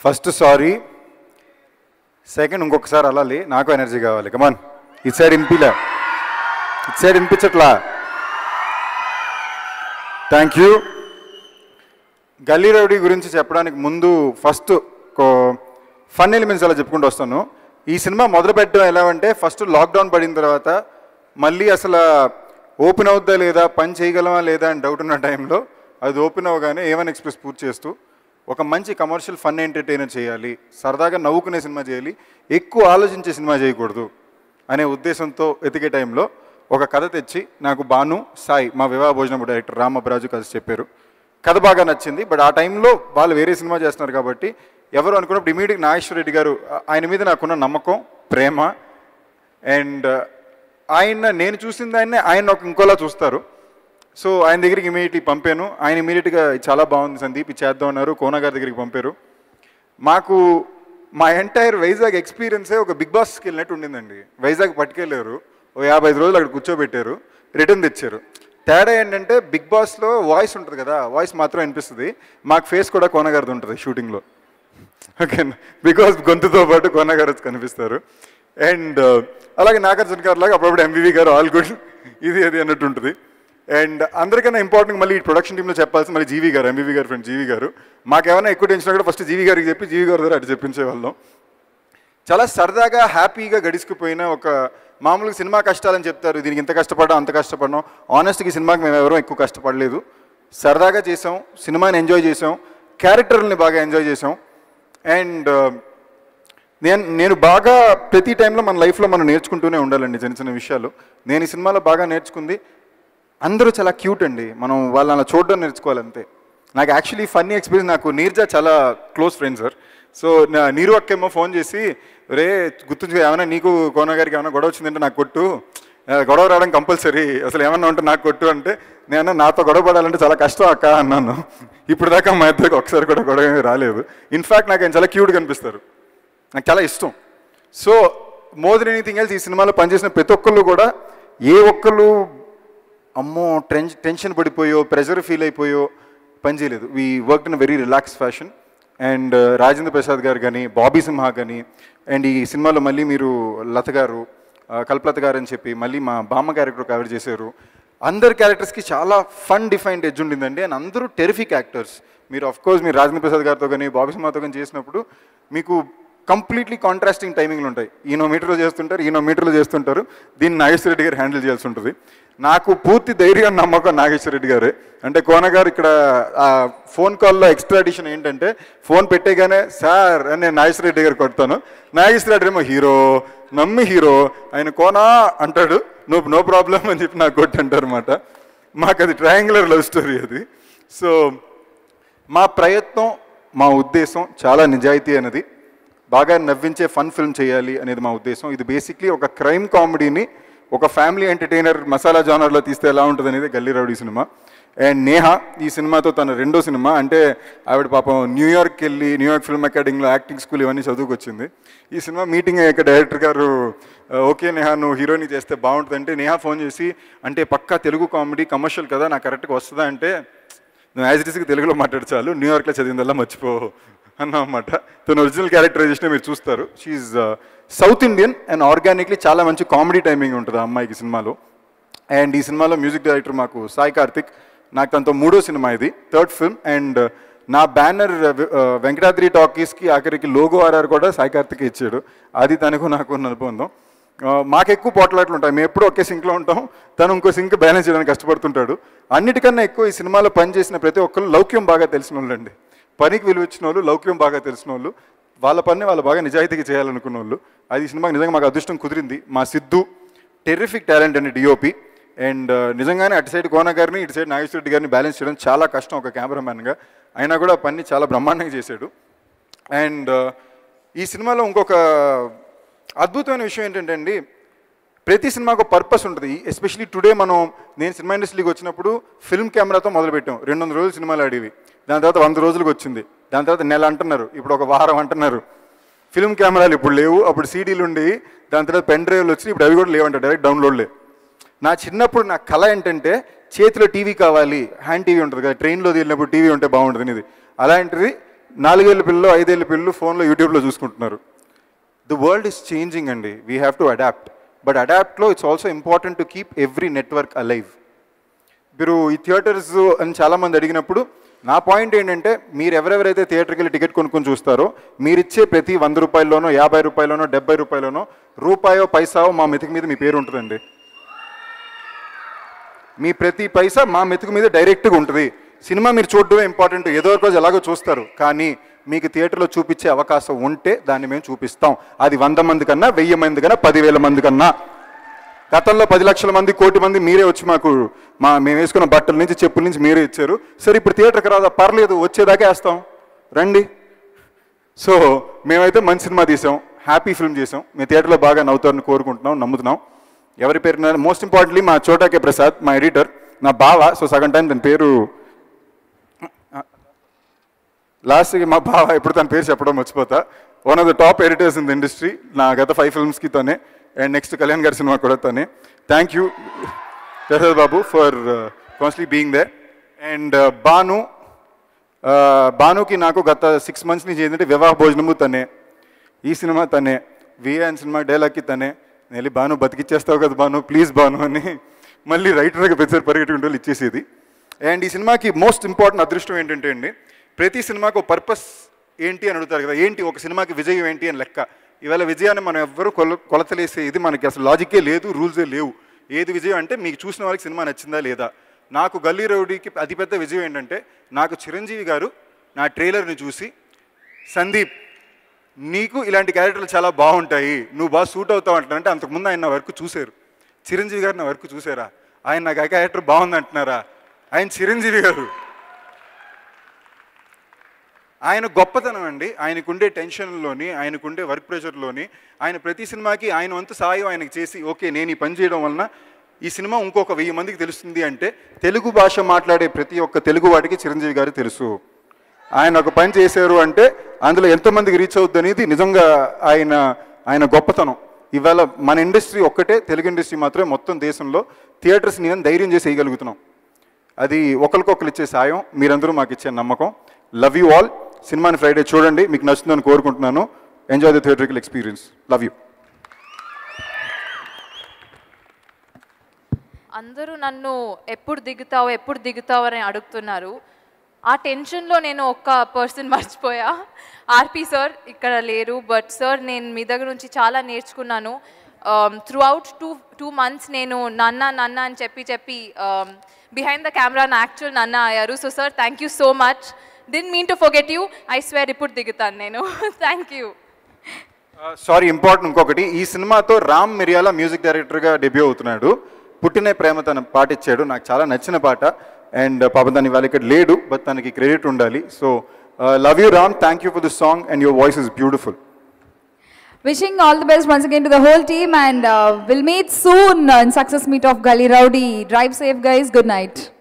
First sorry second ఇంకొకసారి అలాలి నాకు energy కావాలి కమాన్ ఇటు సైడ్ ఇంపిలా ఇటు సైడ్ వినిపించట్లా థ్యాంక్ యూ గల్లీ రౌడీ గురించి చెప్పడానికి ముందు ఫస్ట్ ఫన్ ఎలిమెంట్స్ అలా చెప్పుకుంటూ వస్తాను ఈ సినిమా మొదలు పెట్టడం ఎలా అంటే ఫస్ట్ లాక్డౌన్ పడిన తర్వాత మళ్ళీ అసలు ఓపెన్ అవుద్దా లేదా పని చేయగలమా లేదా అని డౌట్ ఉన్న టైంలో అది ఓపెన్ అవగానే ఏవన్ ఎక్స్ప్రెస్ పూర్తి చేస్తూ ఒక మంచి కమర్షియల్ ఫన్ ఎంటర్టైనర్ చేయాలి సరదాగా నవ్వుకునే సినిమా చేయాలి ఎక్కువ ఆలోచించే సినిమా చేయకూడదు అనే ఉద్దేశంతో ఎతికే టైంలో ఒక కథ తెచ్చి నాకు భాను సాయి మా వివాహ భోజనం డైరెక్టర్ రామబ్రాజు కలిసి చెప్పారు కథ బాగా నచ్చింది బట్ ఆ టైంలో వాళ్ళు వేరే సినిమా చేస్తున్నారు కాబట్టి ఎవరు అనుకున్నప్పుడు ఇమీడియట్ నాగేశ్వర రెడ్డి గారు ఆ- ఆయన మీద నాకున్న నమ్మకం ప్రేమ అండ్ ఆయన నేను చూసిన ఆయన్ని ఆయన ఒక ఇంకోలా చూస్తారు సో ఆయన దగ్గరికి ఇమీడియట్లీ పంపాను ఆయన ఇమీడియట్గా చాలా బాగుంది సందీప్ ఇది చేద్దాం అన్నారు కోన గారి దగ్గరికి పంపారు మాకు మా ఎంటైర్ వైజాగ్ ఎక్స్పీరియన్సే ఒక బిగ్ బాస్కి వెళ్ళినట్టు ఉండిందండి వైజాగ్ పట్టుకెళ్ళారు ఓ యాభై ఐదు రోజులు అక్కడ కూర్చోబెట్టారు రిటర్న్ తెచ్చారు తేడా ఏంటంటే బిగ్ బాస్లో వాయిస్ ఉంటుంది కదా వాయిస్ మాత్రం వినిపిస్తుంది మాకు ఫేస్ కూడా కోనగారిది ఉంటుంది షూటింగ్లో ఓకే బికాస్ గొంతుతో పాటు కోన గారు వచ్చి కనిపిస్తారు అండ్ అలాగే నాగార్జున గారు లాగా అప్పుడప్పుడు ఎంవివి గారు ఆల్ గుడ్ ఇది అది అన్నట్టు ఉంటుంది అండ్ అందరికన్నా ఇంపార్టెంట్ మళ్ళీ ఈ ప్రొడక్షన్ టీంలో చెప్పాల్సి మళ్ళీ జీవి గారు ఎంవివి గారు ఫ్రెండ్ జీవి గారు మాకేమైనా ఎక్కువ టెన్షన్ కూడా ఫస్ట్ జీవి గారికి చెప్పి జీవి గారి దగ్గర అటు చెప్పించేవాళ్ళం చాలా సరదాగా హ్యాపీగా గడిచుకుపోయిన ఒక మామూలుగా సినిమా కష్టాలని చెప్తారు దీనికి ఇంత కష్టపడ్డాం అంత కష్టపడ్డాం ఆనెస్ట్గా ఈ సినిమాకి మేము ఎవరూ ఎక్కువ కష్టపడలేదు సరదాగా చేసాం సినిమాని ఎంజాయ్ చేసాం క్యారెక్టర్ని బాగా ఎంజాయ్ చేసాం అండ్ నేను నేను బాగా ప్రతి టైంలో మన లైఫ్లో మనం నేర్చుకుంటూనే ఉండాలండి చిన్న చిన్న విషయాలు నేను ఈ సినిమాలో బాగా నేర్చుకుంది అందరూ చాలా క్యూట్ అండి మనం వాళ్ళని అలా చూడడం నేర్చుకోవాలి అంతే నాకు యాక్చువల్లీ ఫన్నీ ఎక్స్పీరియన్స్ నాకు నీర్జా చాలా క్లోజ్ ఫ్రెండ్ సార్ సో నా నీరు అక్కేమో ఫోన్ చేసి రే గుర్తుంచు ఏమైనా నీకు కోన గారికి ఏమైనా గొడవ వచ్చిందంటే నాకు కొట్టు ఆ, గొడవ రావడం కంపల్సరీ అసలు ఏమన్నా ఉంటే నాకు కొట్టు అంటే నేను నాతో గొడవ పడాలంటే చాలా కష్టం అక్క అన్నాను ఇప్పుడు దాకా మా ఇద్దరికి ఒకసారి కూడా గొడవ ఏమీ రాలేదు ఇన్ఫ్యాక్ట్ నాకు ఆయన చాలా క్యూట్ కనిపిస్తారు నాకు చాలా ఇష్టం so more than anything else ఈ సినిమాలో పనిచేసిన ప్రతి ఒక్కళ్ళు కూడా ఏ ఒక్కళ్ళు అమ్మో టెన్ టెన్షన్ పడిపోయో ప్రెషర్ ఫీల్ అయిపోయో పని చేయలేదు we work in very relax fashion and Rajendra Prasad గారు కానీ బాబీ సింహా కానీ అండ్ ఈ సినిమాలో మళ్ళీ మీరు లత గారు ఆ, కల్పలత గారు అని చెప్పి మళ్ళీ మా బామ్మ క్యారెక్టర్ కవర్ చేశారు అందరి క్యారెక్టర్స్కి చాలా ఫన్ డిఫైన్డ్ ఎడ్జ్ ఉండిందండి అండ్ అందరూ టెరిఫిక్ యాక్టర్స్ మీరు ఆఫ్ కోర్స్ మీరు రాజేంద్ర ప్రసాద్ గారితో కానీ బాబీ సింహాతో కానీ చేసినప్పుడు మీకు కంప్లీట్లీ కాంట్రాస్టింగ్ టైమింగ్లు ఉంటాయి ఈయనో మీటర్లో చేస్తుంటారు ఈయనో మీటర్లో చేస్తుంటారు దీన్ని నాగేశ్వర రెడ్డి గారు హ్యాండిల్ చేయాల్సి ఉంటుంది నాకు పూర్తి ధైర్యం నమ్మకం నాగేశ్వర రెడ్డి గారే అంటే కోన గారు ఇక్కడ ఆ ఫోన్ కాల్లో ఎక్స్ట్రా అడిషన్ ఏంటంటే ఫోన్ పెట్టేగానే సార్ అని నేను నాగేశ్వర రెడ్డి గారు కొడతాను నాగేశ్వర రెడ్డి ఏమో హీరో నమ్మి హీరో ఆయన కోనా అంటాడు నో నో ప్రాబ్లం అని చెప్పి నాకు కొట్టి అంటారు అనమాట మాకు అది ట్రయాంగులర్ లవ్ స్టోరీ అది సో మా ప్రయత్నం మా ఉద్దేశం చాలా నిజాయితీ అనేది బాగా నవ్వించే ఫన్ ఫిల్మ్ చేయాలి అనేది మా ఉద్దేశం ఇది బేసిక్లీ ఒక క్రైమ్ కామెడీని ఒక ఫ్యామిలీ ఎంటర్టైనర్ మసాలా జానర్లో తీస్తే ఎలా ఉంటుంది అనేది గల్లీ రౌడీ సినిమా అండ్ నేహ ఈ సినిమాతో తన రెండో సినిమా అంటే ఆవిడ పాపం న్యూయార్క్ వెళ్ళి న్యూయార్క్ ఫిల్మ్ అకాడమీలో యాక్టింగ్ స్కూల్ ఇవన్నీ చదువుకొచ్చింది ఈ సినిమా మీటింగ్ అయ్యాక డైరెక్టర్ గారు ఓకే నేహా నువ్వు హీరోని చేస్తే బాగుంటుంది అంటే నేహా ఫోన్ చేసి అంటే పక్కా తెలుగు కామెడీ కమర్షియల్ కదా నాకు కరెక్ట్గా వస్తుందా అంటే నువ్వు యాజ్ ఇట్ ఈస్గా తెలుగులో మాట్లాడు చాలు న్యూయార్క్లో చదివిందల్లా మర్చిపో అన్నమాట తన ఒరిజినల్ క్యారెక్టరైజేషన్ మీరు చూస్తారు she South Indian and organically చాలా మంచి కామెడీ టైమింగ్ ఉంటుంది ఆ అమ్మాయికి సినిమాలో అండ్ ఈ సినిమాలో మ్యూజిక్ డైరెక్టర్ మాకు సాయి కార్తిక్ నాకు తనతో మూడో సినిమా ఇది థర్డ్ ఫిల్మ్ అండ్ నా బ్యానర్ వెంకటాద్రి టాకీస్కి ఆఖరికి లోగో ఆర్ఆర్ కూడా సాయి కార్తిక్ ఇచ్చాడు అది తనకు నాకు ఉన్న అనుబంధం ఆ, మాకు ఎక్కువ పోట్లాట్లు ఉంటాయి మేము ఎప్పుడూ ఒకే సింక్లో ఉంటాం తను ఇంకో సింక్ బ్యాలెన్స్ చేయడానికి కష్టపడుతుంటాడు అన్నిటికన్నా ఎక్కువ ఈ సినిమాలో పనిచేసిన ప్రతి ఒక్కరు లౌక్యం బాగా తెలిసిన వాళ్ళండి పనికి విలువ ఇచ్చిన వాళ్ళు లౌక్యం బాగా తెలిసిన వాళ్ళు వాళ్ళ పని వాళ్ళు బాగా నిజాయితీగా చేయాలనుకున్న వాళ్ళు అది ఈ సినిమాకి నిజంగా మాకు అదృష్టం కుదిరింది మా సిద్ధు టెర్రిఫిక్ టాలెంట్ అండి డిఓపి అండ్ నిజంగానే అటు సైడ్ కోన గారిని ఇటు సైడ్ నాగేశ్వర రెడ్డి గారిని బ్యాలెన్స్ చేయడం చాలా కష్టం ఒక కెమెరామ్యాన్గా అయినా కూడా ఆ పని చాలా బ్రహ్మాండంగా చేశాడు అండ్ ఈ సినిమాలో ఇంకొక అద్భుతమైన విషయం ఏంటంటే అండి ప్రతి సినిమాకు పర్పస్ ఉంటుంది ఎస్పెషలీ టుడే మనం నేను సినిమా ఇండస్ట్రీకి వచ్చినప్పుడు ఫిల్మ్ కెమెరాతో మొదలుపెట్టాం రెండు వందల రోజులు సినిమాలు ఆడేవి దాని తర్వాత వంద రోజులకు వచ్చింది దాని తర్వాత నెల అంటున్నారు ఇప్పుడు ఒక వారం అంటున్నారు ఫిల్మ్ కెమెరాలు ఇప్పుడు లేవు అప్పుడు సీడీలు ఉండి దాని తర్వాత పెన్ డ్రైవ్లు వచ్చి ఇప్పుడు అవి కూడా లేవంట డైరెక్ట్ డౌన్లోడ్లే నా చిన్నప్పుడు నా కళ ఏంటంటే చేతిలో టీవీ కావాలి హ్యాండ్ టీవీ ఉంటుంది కదా ట్రైన్లో వెళ్ళినప్పుడు టీవీ ఉంటే బాగుంటుంది ఇది అలాంటిది నాలుగేళ్ళ పిల్లలు ఐదేళ్ళ పిల్లలు ఫోన్లో యూట్యూబ్లో చూసుకుంటున్నారు ద వరల్డ్ ఇస్ చేంజింగ్ అండి we have to adapt but అడాప్ట్లో it's also important to keep every network alive మీరు ఈ థియేటర్స్ అని చాలామంది అడిగినప్పుడు నా పాయింట్ ఏంటంటే మీరు ఎవరెవరైతే థియేటర్కి వెళ్ళి టికెట్ కొనుక్కొని చూస్తారో మీరు ఇచ్చే ప్రతి వంద రూపాయల్లోనో యాభై రూపాయలనో డెబ్బై రూపాయలనో రూపాయో పైసావో మా మెతికి మీద మీ పేరు ఉంటుందండి మీ ప్రతి పైసా మా మెతుకు మీద డైరెక్ట్గా ఉంటుంది సినిమా మీరు చూడడమే ఇంపార్టెంట్ ఏదో ఒక రోజు ఎలాగో చూస్తారు కానీ మీకు థియేటర్లో చూపించే అవకాశం ఉంటే దాన్ని మేము చూపిస్తాం అది వంద మంది కన్నా వెయ్యి మంది కన్నా పదివేల మంది కన్నా గతంలో పది లక్షల మంది కోటి మంది మీరే వచ్చి మాకు మా మేము వేసుకున్న బట్టల నుంచి చెప్పుల నుంచి మీరే ఇచ్చారు సరే ఇప్పుడు థియేటర్కి రాదా పర్లేదు వచ్చేదాకా వేస్తాం రండి సో మేమైతే మంచి సినిమా తీసాం హ్యాపీ ఫిల్మ్ చేసాం మీ థియేటర్లో బాగా నవ్వుతారని కోరుకుంటున్నాం నమ్ముతున్నాం ఎవరి పేరు మోస్ట్ ఇంపార్టెంట్లీ మా చోటాకే ప్రసాద్ మా ఎడిటర్ నా బావ సో సగం టైం తన పేరు లాస్ట్కి మా బావ ఎప్పుడు తన పేరు చెప్పడం మర్చిపోతా one of the top editors in the industry నా గత ఫైవ్ ఫిల్మ్స్కి తనే అండ్ నెక్స్ట్ కళ్యాణ్ గారి సినిమా కూడా తనే thank you Prasad Babu for constantly being there and Bhanu uh, బానుకి నాకు గత సిక్స్ మంత్స్ నుంచి ఏంటంటే వివాహ భోజనము తనే ఈ సినిమా తనే విఎన్ సినిమా డైలాగ్కి తనే నేను వెళ్ళి బాను బతికిచ్చేస్తావు కదా బాను ప్లీజ్ బాను అని మళ్ళీ రైటర్గా పెద్దసారి పరిగెట్టుకుంటూ వెళ్ళి ఇచ్చేసేది అండ్ ఈ సినిమాకి మోస్ట్ ఇంపార్టెంట్ అదృష్టం ఏంటంటే అండి ప్రతి సినిమాకు ఒక పర్పస్ ఏంటి అని అడుగుతారు కదా ఏంటి ఒక సినిమాకి విజయం ఏంటి అని లెక్క ఇవాళ విజయాన్ని మనం ఎవ్వరూ కొల కొలతలేసే ఇది మనకి అసలు లాజికే లేదు రూల్సే లేవు ఏది విజయం అంటే మీకు చూసిన వాళ్ళకి సినిమా నచ్చిందా లేదా నాకు గల్లీ రౌడీకి అతిపెద్ద విజయం ఏంటంటే నాకు చిరంజీవి గారు నా ట్రైలర్ని చూసి సందీప్ నీకు ఇలాంటి క్యారెక్టర్లు చాలా బాగుంటాయి నువ్వు బాగా సూట్ అవుతావు అంటున్నారంటే అంతకుముందు ఆయన నా వర్క్ చూశారు చిరంజీవి గారు నా వర్క్ చూసారా ఆయన నాకు ఆ క్యారెక్టర్ బాగుంది అంటున్నారా ఆయన చిరంజీవి గారు ఆయన గొప్పతనం అండి ఆయనకుండే టెన్షన్లోని ఆయనకుండే వర్క్ ప్రెషర్లోని ఆయన ప్రతి సినిమాకి ఆయన వంతు సాయం ఆయనకి చేసి ఓకే నేను ఈ పని చేయడం వలన ఈ సినిమా ఇంకొక వెయ్యి మందికి తెలుస్తుంది అంటే తెలుగు భాష మాట్లాడే ప్రతి ఒక్క తెలుగు వాడికి చిరంజీవి గారు తెలుసు ఆయన ఒక పని చేశారు అంటే అందులో ఎంతమందికి రీచ్ అవుద్ది అనేది నిజంగా ఆయన ఆయన గొప్పతనం ఇవాళ మన ఇండస్ట్రీ ఒక్కటే తెలుగు ఇండస్ట్రీ మాత్రమే మొత్తం దేశంలో థియేటర్స్ నేను ధైర్యం చేసి వేయగలుగుతున్నాం అది ఒకరికొకరు ఇచ్చే సాయం మీరందరూ మాకు ఇచ్చే నమ్మకం లవ్ యూ ఆల్ సినిమాని ఫ్రైడే చూడండి మీకు నచ్చుతుందని కోరుకుంటున్నాను enjoy the theatrical experience love you అందరూ నన్ను ఎప్పుడు దిగుతావు ఎప్పుడు దిగుతావు అని అడుగుతున్నారు ఆ టెన్షన్లో నేను ఒక్క పర్సన్ మర్చిపోయా ఆర్పి సార్ ఇక్కడ లేరు బట్ సార్ నేను మీ దగ్గర నుంచి చాలా నేర్చుకున్నాను throughout two two months నేను నన్న నన్న అని చెప్పి చెప్పి బిహైండ్ ద కెమెరా నా యాక్చువల్ నన్న అయ్యారు so sir thank you so much didn't mean to forget you I swear ఇప్పుడు దిగుతాను నేను థ్యాంక్ యూ సారీ ఇంపార్టెంట్ ఇంకొకటి ఈ సినిమాతో రామ్ మిరియాల మ్యూజిక్ డైరెక్టర్గా డెబ్యూ అవుతున్నాడు పుట్టిన ప్రేమ తన పాట ఇచ్చాడు నాకు చాలా నచ్చిన పాట అండ్ పాపం తను ఇవాళ ఇక్కడ లేడు బట్ తనకి క్రెడిట్ ఉండాలి so love you Ram thank you for this song and your voice is beautiful Wishing all the best once again to the whole team and uh, we'll meet soon uh, in success meet of Gully Rowdy. Drive safe guys. Good night.